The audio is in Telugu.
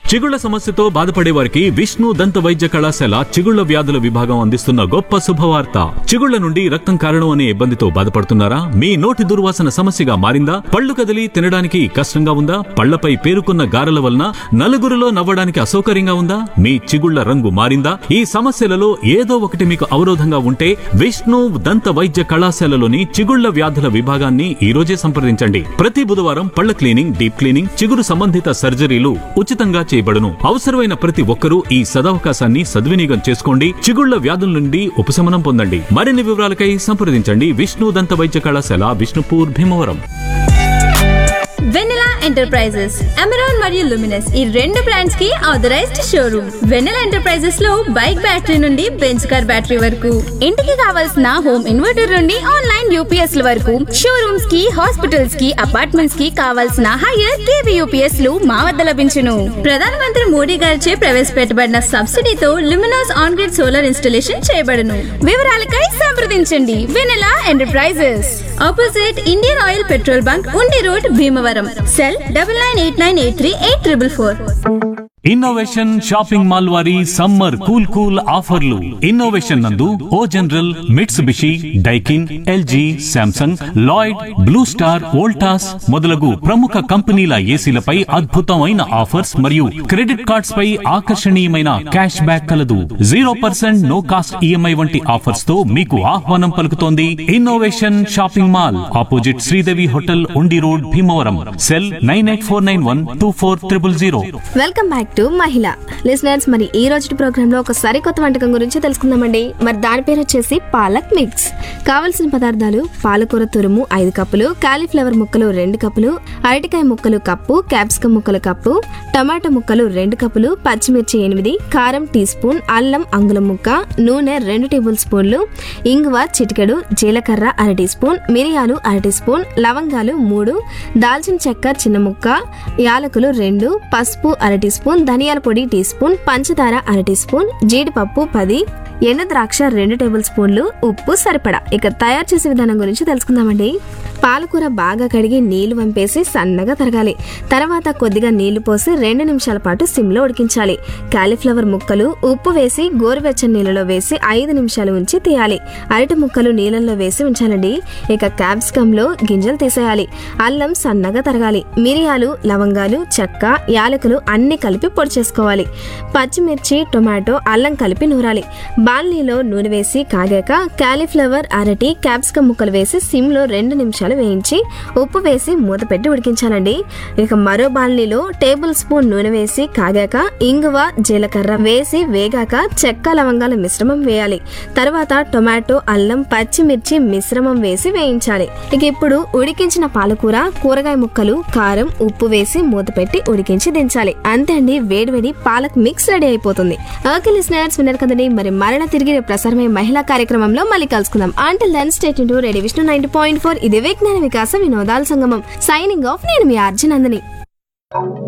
చిగుళ్ల సమస్యతో బాధపడే వారికి విష్ణు దంత వైద్య కళాశాల చిగుళ్ల వ్యాధుల విభాగం అందిస్తున్న గొప్ప శుభవార్త చిగుళ్ల నుండి రక్తం కారణం అనే ఇబ్బందితో బాధపడుతున్నారా మీ నోటి దుర్వాసన సమస్యగా మారిందా పళ్ళు కదిలి తినడానికి కష్టంగా ఉందా పళ్లపై పేరుకున్న గారెల వలన నలుగురిలో నవ్వడానికి అసౌకర్యంగా ఉందా మీ చిగుళ్ల రంగు మారిందా ఈ సమస్యలలో ఏదో ఒకటి మీకు అవరోధంగా ఉంటే విష్ణు దంత వైద్య కళాశాలలోని చిగుళ్ల వ్యాధుల విభాగాన్ని ఈ రోజే సంప్రదించండి ప్రతి బుధవారం పళ్ల క్లీనింగ్ డీప్ క్లీనింగ్ చిగురు సంబంధిత సర్జరీలు ఉచితంగా చేయబడును అవసరమైన ప్రతి ఒక్కరూ ఈ సదవకాశాన్ని సద్వినియోగం చేసుకోండి చిగుళ్ల వ్యాధుల నుండి ఉపశమనం పొందండి మరిన్ని వివరాలకై సంప్రదించండి విష్ణు దంత వైద్య కళాశాల విష్ణుపూర్ భీమవరం వెన్నెలా ఎంటర్ప్రైజెస్ అమెరాన్ మరియు లుమినస్ ఈ రెండు బ్రాండ్స్ కి ఆథరైజ్డ్ షోరూమ్ వెన్నెలా ఎంటర్ప్రైజెస్ లో బైక్ బ్యాటరీ నుండి బెంచ్ కార్ బ్యాటరీ వరకు ఇంటికి కావాల్సిన హోమ్ ఇన్వర్టర్ నుండి ఆన్లైన్ యూపీఎస్ ల వరకు షోరూమ్స్ కి హాస్పిటల్స్ కి అపార్ట్మెంట్స్ కి కావాల్సిన హైయర్ కేవీ యూపీఎస్ లు మా వద్ద లభించును ప్రధానమంత్రి మోడీ గారిచే ప్రవేశపెట్టబడిన సబ్సిడీతో Luminous on grid solar installation చేయబడును వివరాలకై సంప్రదించండి Vennela enterprises opposite Indian oil petrol bunk Undi road Bhimavaram cell double nine eight nine eight three eight triple four innovation shopping mall వారి సమ్మర్ కూల్ కూల్ ఆఫర్లు ఇన్నోవేషన్ నందు O general Mitsubishi Daikin LG Samsung Lloyd blue star Voltas మొదలగు ప్రముఖ కంపెనీల ఏసీలపై అద్భుతమైన ఆఫర్స్ మరియు క్రెడిట్ కార్డ్స్ పై ఆకర్షణీయమైన క్యాష్ బ్యాక్ కలదు zero percent no cost EMI వంటి ఆఫర్స్ తో మీకు ఆహ్వానం పలుకుతోంది innovation shopping mall opposite Sridevi hotel Undi road Bhimavaram cell nine eight four nine one two four triple zero welcome back to Mahila listeners మరి ఈ రోజు ప్రోగ్రామ్ లో ఒక సరికొత్త వంటకం గురించి తెలుసుకుందామండి మరి దాని పేరు వచ్చేసి పాలక్ మిక్స్ కావలసిన పదార్థాలు పాలకూర తురుము ఐదు కప్పులు కాలీఫ్లవర్ ముక్కలు రెండు కప్పులు అరటికాయ ముక్కలు కప్పు క్యాప్సికమ్ ముక్కలు కప్పు టమాటా ముక్కలు రెండు కప్పులు పచ్చిమిర్చి ఎనిమిది కారం టీ స్పూన్ అల్లం అంగుళం ముక్క నూనె రెండు టేబుల్ స్పూన్లు ఇంగువ చిటికెడు జీలకర్ర అర టీ స్పూన్ మిరియాలు అర టీ స్పూన్ లవంగాలు మూడు దాల్చిన చెక్క చిన్న ముక్క యాలకులు రెండు పసుపు అర టీ స్పూన్ ధనియాల పొడి టీ స్పూన్ పంచదార అర టీ స్పూన్ జీడిపప్పు పది ఎండు ద్రాక్ష రెండు టేబుల్ స్పూన్లు ఉప్పు సరిపడా ఇక తయారు చేసే విధానం గురించి తెలుసుకుందామండి పాలకూర బాగా కడిగి నీళ్లు వంపేసి సన్నగా తరగాలి తర్వాత కొద్దిగా నీళ్లు పోసి రెండు నిమిషాల పాటు సిమ్లో ఉడికించాలి కాలీఫ్లవర్ ముక్కలు ఉప్పు వేసి గోరువెచ్చని నీళ్ళలో వేసి ఐదు నిమిషాలు ఉంచి తీయాలి అరటి ముక్కలు నీళ్ళల్లో వేసి ఉంచాలండి ఇక క్యాప్సికమ్ లో గింజలు తీసేయాలి అల్లం సన్నగా తరగాలి మిరియాలు లవంగాలు చెక్క యాలకులు అన్ని కలిపి పొడి చేసుకోవాలి పచ్చిమిర్చి టొమాటో అల్లం కలిపి నూరాలి బాల్నీలో నూనె వేసి కాగాక కాలీఫ్లవర్ అరటి క్యాప్సికమ్ ముక్కలు వేసి సిమ్లో రెండు నిమిషాలు వేయించి ఉప్పు వేసి మూత పెట్టి ఉడికించాలండి ఇక మరో బాల్నీలో టేబుల్ స్పూన్ నూనె వేసి కాగాక ఇంగువ జీలకర్ర వేసి వేగాక చెక్క లవంగాల మిశ్రమం వేయాలి తర్వాత టొమాటో అల్లం పచ్చిమిర్చి మిశ్రమం వేసి వేయించాలి ఇక ఇప్పుడు ఉడికించిన పాలకూర కూరగాయ ముక్కలు కారం ఉప్పు వేసి మూత పెట్టి ఉడికించి దించాలి అంతే అండి వేడివేడి పాలక్ మిక్స్ రెడీ అయిపోతుంది ఓకే లిసనర్స్ విన్నారు కదండి మరి మరణ తిరిగి రేపు ప్రసారమయ్యే మహిళా కార్యక్రమంలో మళ్ళీ కలుసుకుందాం until then stay into ready Vishnu ninety point four ఇది విజ్ఞాన వికాస వినోదాల సంగమం సైనింగ్ ఆఫ్ నేను మీ అర్జునందని